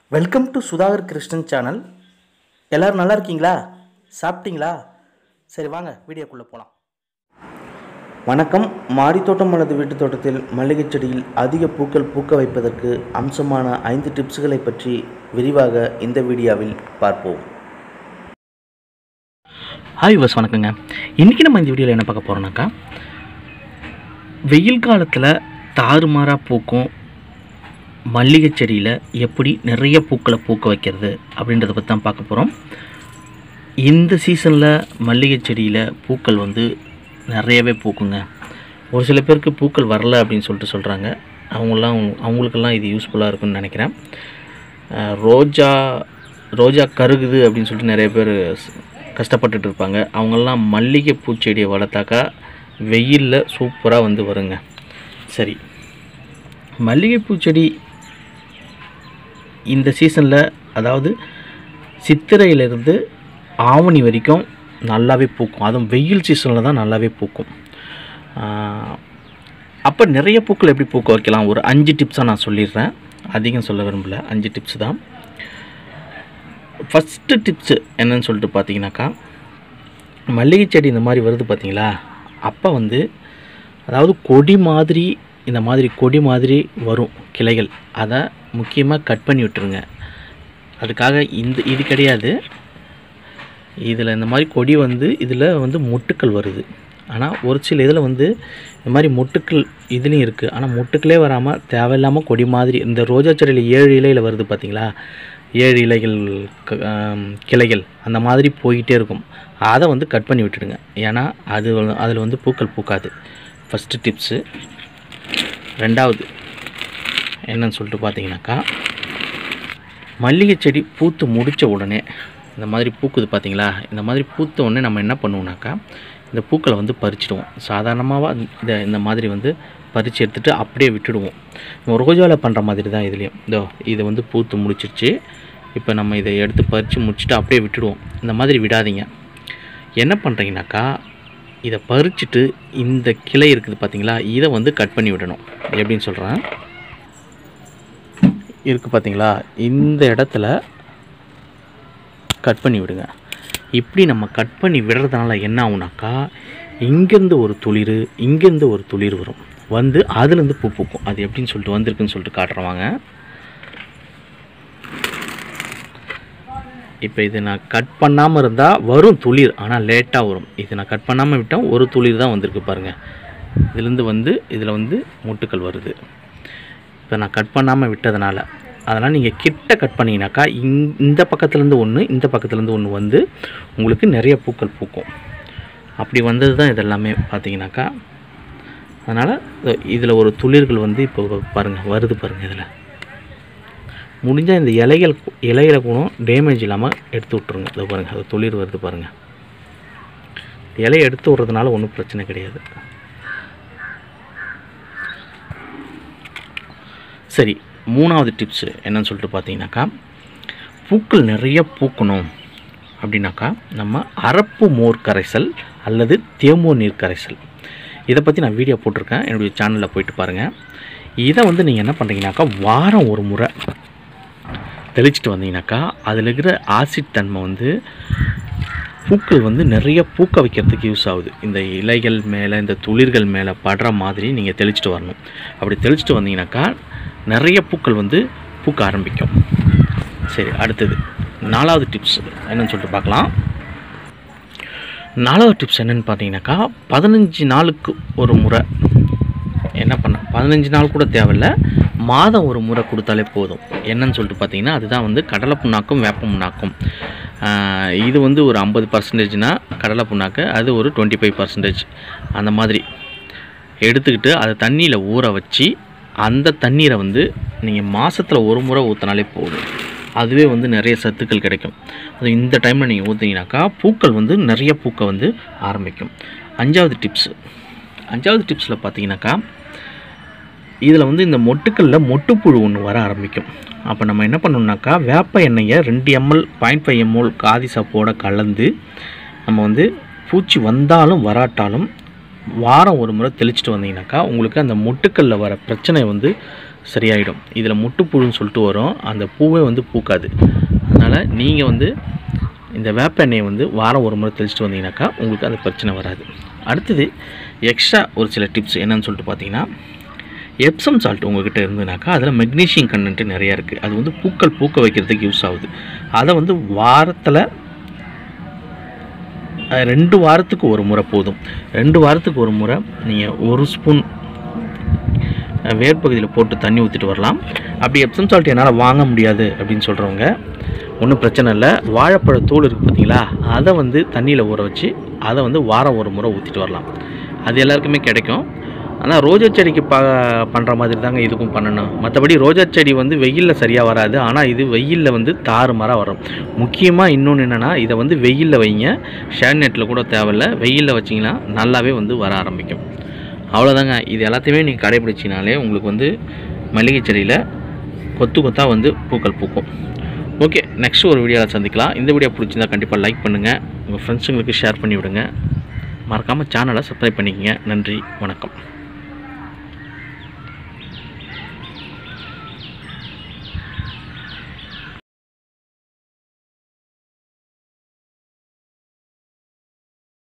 welcome to Sudhakar Krishnan channel எல்லோரும் நல்லா இருக்கீங்களா சாப்பிட்டீங்களா சரி வாங்க வீடியோக்குள்ளே போகலாம் வணக்கம் மாடித்தோட்டம் அல்லது வீட்டுத் தோட்டத்தில் மல்லிகைச் செடியில் அதிக பூக்கள் பூக்க வைப்பதற்கு அம்சமான ஐந்து டிப்ஸ்களை பற்றி விரிவாக இந்த வீடியோவில் பார்ப்போம் ஹாய் வஸ் வணக்கங்க இன்றைக்கி நம்ம இந்த வீடியோவில் என்ன பார்க்க போகிறோம்னாக்கா வெயில் காலத்தில் தாறுமாறாக பூக்கும் மல்லிகை செடியில் எப்படி நிறைய பூக்களை பூக்க வைக்கிறது அப்படின்றத பற்றி தான் பார்க்க போகிறோம் இந்த சீசனில் மல்லிகை செடியில் பூக்கள் வந்து நிறையவே பூக்குங்க ஒரு சில பேருக்கு பூக்கள் வரல அப்படின்னு சொல்லிட்டு சொல்கிறாங்க அவங்களாம் அவங்களுக்கெல்லாம் இது யூஸ்ஃபுல்லாக இருக்கும்னு நினைக்கிறேன் அஹ் ரோஜா ரோஜா கருகுது அப்படின்னு சொல்லிட்டு நிறைய பேர் ஸ்- கஷ்டப்பட்டுட்டு இருப்பாங்க அவங்கெல்லாம் மல்லிகை பூச்செடியை வளர்த்தாக்கா வெயிலில் சூப்பராக வந்து வருங்க சரி மல்லிகை பூச்செடி இந்த சீசனில் அதாவது சித்திரையிலிருந்து ஆவணி வரைக்கும் நல்லாவே பூக்கும் அதுவும் வெயில் சீசனில் தான் நல்லாவே பூக்கும் அப்போ நிறைய பூக்கள் எப்படி பூக்க வைக்கலாம் ஒரு அஞ்சு டிப்ஸாக நான் சொல்லிடுறேன் அதிகம் சொல்ல விரும்பல அஞ்சு டிப்ஸ் தான் ஃபஸ்ட்டு டிப்ஸு என்னன்னு சொல்லிட்டு பார்த்தீங்கன்னாக்கா மல்லிகை செடி இந்த மாதிரி வருது பார்த்தீங்களா அப்போ வந்து அதாவது கொடி மாதிரி இந்த மாதிரி கொடி மாதிரி வரும் கிளைகள் அதை முக்கியமாக கட் பண்ணி விட்டுருங்க அதுக்காக இந்த இது கிடையாது இதில் இந்த மாதிரி கொடி வந்து இதில் வந்து மொட்டுக்கள் வருது ஆனால் ஒரு சில இதில் வந்து இந்த மாதிரி மொட்டுக்கள் இதுலேயும் இருக்குது ஆனால் மொட்டுக்களே வராமல் தேவையில்லாமல் கொடி மாதிரி இந்த ரோஜா செடியில் ஏழு இலையில் வருது பார்த்தீங்களா ஏழு இலைகள் க- ஆம், கிளைகள் அந்த மாதிரி போயிட்டே இருக்கும் அதை வந்து கட் பண்ணி விட்டுடுங்க ஏன்னா அது அதில் வந்து பூக்கள் பூக்காது ஃபஸ்ட்டு டிப்ஸு ரெண்டாவது என்னன்னு சொல்லிட்டு பார்த்தீங்கன்னாக்கா மல்லிகை செடி பூத்து முடித்த உடனே இந்த மாதிரி பூக்குது பார்த்தீங்களா இந்த மாதிரி பூத்த உடனே நம்ம என்ன பண்ணுவோம்னாக்கா இந்த பூக்களை வந்து பறிச்சிடுவோம் சாதாரணமாக இந்த இந்த மாதிரி வந்து பறித்து எடுத்துகிட்டு அப்படியே விட்டுடுவோம் நம்ம ரோஜாவில் பண்ணுற மாதிரி தான் இதுலேயும் இதோ இது வந்து பூத்து முடிச்சிருச்சு இப்போ நம்ம இதை எடுத்து பறித்து முடிச்சுட்டு அப்படியே விட்டுடுவோம் இந்த மாதிரி விடாதீங்க என்ன பண்ணுறீங்கனாக்கா இதை பறிச்சுட்டு இந்த கிளை இருக்குது பார்த்தீங்களா இதை வந்து கட் பண்ணி விடணும் எப்படின்னு சொல்கிறேன் இருக்குது பார்த்தீங்களா இந்த இடத்துல கட் பண்ணி விடுங்க இப்படி நம்ம கட் பண்ணி விடுறதுனால என்ன ஆகுனாக்கா இங்கேருந்து ஒரு துளிர் இங்கேருந்து ஒரு துளிர் வரும் வந்து அதுலேருந்து பூ பூக்கும் அது எப்படின்னு சொல்லிட்டு வந்திருக்குன்னு சொல்லிட்டு காட்டுறவாங்க இப்போ இது நான் கட் பண்ணாமல் இருந்தால் வரும் துளிர் ஆனால் லேட்டாக வரும் இது நான் கட் பண்ணாமல் விட்டால் ஒரு துளிர் தான் வந்திருக்கு பாருங்கள் இதுலேருந்து வந்து இதில் வந்து மொட்டுக்கள் வருது இப்போ நான் கட் பண்ணாமல் விட்டதுனால அதனால் நீங்கள் கிட்ட கட் பண்ணிங்கனாக்கா இங் இந்த பக்கத்துலேருந்து ஒன்று இந்த பக்கத்துலேருந்து ஒன்று வந்து உங்களுக்கு நிறைய பூக்கள் பூக்கும் அப்படி வந்தது தான் இதெல்லாமே பார்த்தீங்கன்னாக்கா அதனால் இதில் ஒரு துளிர்கள் வந்து இப்போ பாருங்கள் வருது பாருங்கள் இதில் முடிஞ்சால் இந்த இலைகள் இலையில கூட டேமேஜ் இல்லாமல் எடுத்து விட்ருங்க இதோ பாருங்கள் அது துளிர் வருது பாருங்கள் இலையை எடுத்து விட்றதுனால ஒன்றும் பிரச்சனை கிடையாது சரி மூணாவது டிப்ஸு என்னன்னு சொல்லிட்டு பார்த்தீங்கன்னாக்கா பூக்கள் நிறைய பூக்கணும் அப்படின்னாக்கா நம்ம அரப்பு மோர் கரைசல் அல்லது தேமோ நீர் கரைசல் இதை பற்றி நான் வீடியோ போட்டிருக்கேன் என்னுடைய சேனலில் போயிட்டு பாருங்கள் இதை வந்து நீங்கள் என்ன பண்ணுறீங்கனாக்கா வாரம் ஒரு முறை தெளிச்சிட்டு வந்தீங்கன்னாக்கா அதில் இருக்கிற ஆசிட் தன்மை வந்து பூக்கள் வந்து நிறைய பூக்க வைக்கிறதுக்கு யூஸ் ஆகுது இந்த இலைகள் மேலே இந்த துளிர்கள் மேலே படுற மாதிரி நீங்கள் தெளிச்சிட்டு வரணும் அப்படி தெளிச்சிட்டு வந்தீங்கன்னாக்கா நிறைய பூக்கள் வந்து பூக்க ஆரம்பிக்கும் சரி அடுத்தது நாலாவது டிப்ஸ் என்னன்னு சொல்லிட்டு பார்க்கலாம் நாலாவது டிப்ஸ் என்னன்னு பார்த்தீங்கன்னாக்கா பதினஞ்சு நாளுக்கு ஒரு முறை என்ன பண்ண பதினஞ்சு நாள் கூட தேவையில்ல மாதம் ஒரு முறை கொடுத்தாலே போதும் என்னன்னு சொல்லிட்டு பார்த்தீங்கன்னா அதுதான் வந்து கடலை புண்ணாக்கும் வேப்ப புண்ணாக்கும் ஆஹ் இது வந்து ஒரு ஐம்பது பர்சன்டேஜ்னா கடலை புண்ணாக்கு அது ஒரு டுவெண்ட்டி ஃபைவ் பர்சன்டேஜ் அந்த மாதிரி எடுத்துக்கிட்டு அதை தண்ணியில் ஊற வச்சு அந்த தண்ணீரை வந்து நீங்கள் மாதத்தில் ஒரு முறை ஊற்றினாலே போதும் அதுவே வந்து நிறைய சத்துக்கள் கிடைக்கும் அது இந்த டைமில் நீங்கள் ஊற்றிங்கனாக்கா பூக்கள் வந்து நிறைய பூக்க வந்து ஆரம்பிக்கும் அஞ்சாவது டிப்ஸு அஞ்சாவது டிப்ஸில் பார்த்தீங்கன்னாக்கா இதில் வந்து இந்த மொட்டுக்களில் மொட்டுப்புழு ஒன்று வர ஆரம்பிக்கும் அப்போ நம்ம என்ன பண்ணணும்னாக்கா வேப்ப எண்ணெயை ரெண்டு எம்எல் பாயிண்ட் ஃபைவ் எம்எல் காதி சப்போட கலந்து நம்ம வந்து பூச்சி வந்தாலும் வராட்டாலும் வாரம் ஒரு முறை தெளிச்சிட்டு வந்தீங்கன்னாக்கா உங்களுக்கு அந்த மொட்டுக்களில் வர பிரச்சனை வந்து சரியாயிடும் இதில் முட்டுப்புழுன்னு சொல்லிட்டு வரும் அந்த பூவே வந்து பூக்காது அதனால் நீங்கள் வந்து இந்த வேப்ப எண்ணெயை வந்து வாரம் ஒரு முறை தெளிச்சிட்டு வந்தீங்கன்னாக்கா உங்களுக்கு அந்த பிரச்சனை வராது அடுத்தது எக்ஸ்ட்ரா ஒரு சில டிப்ஸ் என்னன்னு சொல்லிட்டு பார்த்தீங்கன்னா எப்சம் சால்ட் உங்ககிட்ட இருந்ததுனாக்கா அதில் மெக்னீஷியம் கண்டென்ட் நிறையா இருக்குது அது வந்து பூக்கள் பூக்க வைக்கிறதுக்கு யூஸ் ஆகுது அதை வந்து வாரத்தில் அஹ், ரெண்டு வாரத்துக்கு ஒரு முறை போதும் ரெண்டு வாரத்துக்கு ஒரு முறை நீங்கள் ஒரு ஸ்பூன் அஹ், வேர்ப்பகுதியில் போட்டு தண்ணி ஊற்றிட்டு வரலாம் அப்படி எப்சம் சால்ட் என்னால் வாங்க முடியாது அப்படின்னு சொல்கிறவங்க ஒன்றும் பிரச்சனை இல்லை வாழைப்பழ தூள் இருக்குது பார்த்தீங்களா அதை வந்து தண்ணியில் ஊற வச்சு அதை வந்து வாரம் ஒரு முறை ஊற்றிட்டு வரலாம் அது எல்லாருக்குமே கிடைக்கும் ஆனால் ரோஜா செடிக்கு ப பண்ணுற மாதிரி தாங்க இதுக்கும் பண்ணணும் மற்றபடி ரோஜா செடி வந்து வெயிலில் சரியாக வராது ஆனால் இது வெயிலில் வந்து தாறுமாறாக வரும் முக்கியமாக இன்னொன்று என்னென்னா இதை வந்து வெயிலில் வைங்க ஷேட் நெட்டில் கூட தேவையில்ல வெயிலில் வச்சிங்கன்னா நல்லாவே வந்து வர ஆரம்பிக்கும் அவ்வளோதாங்க இது எல்லாத்தையுமே நீங்கள் கடைபிடிச்சினாலே உங்களுக்கு வந்து மல்லிகை செடியில் கொத்து கொத்தாக வந்து பூக்கள் பூக்கும் ஓகே நெக்ஸ்ட் ஒரு வீடியோவில் சந்திக்கலாம் இந்த வீடியோ பிடிச்சிருந்தா கண்டிப்பாக லைக் பண்ணுங்கள் உங்கள் ஃப்ரெண்ட்ஸுங்களுக்கு ஷேர் பண்ணி விடுங்க மறக்காமல் சேனலை சப்ஸ்கிரைப் பண்ணிக்கங்க நன்றி வணக்கம்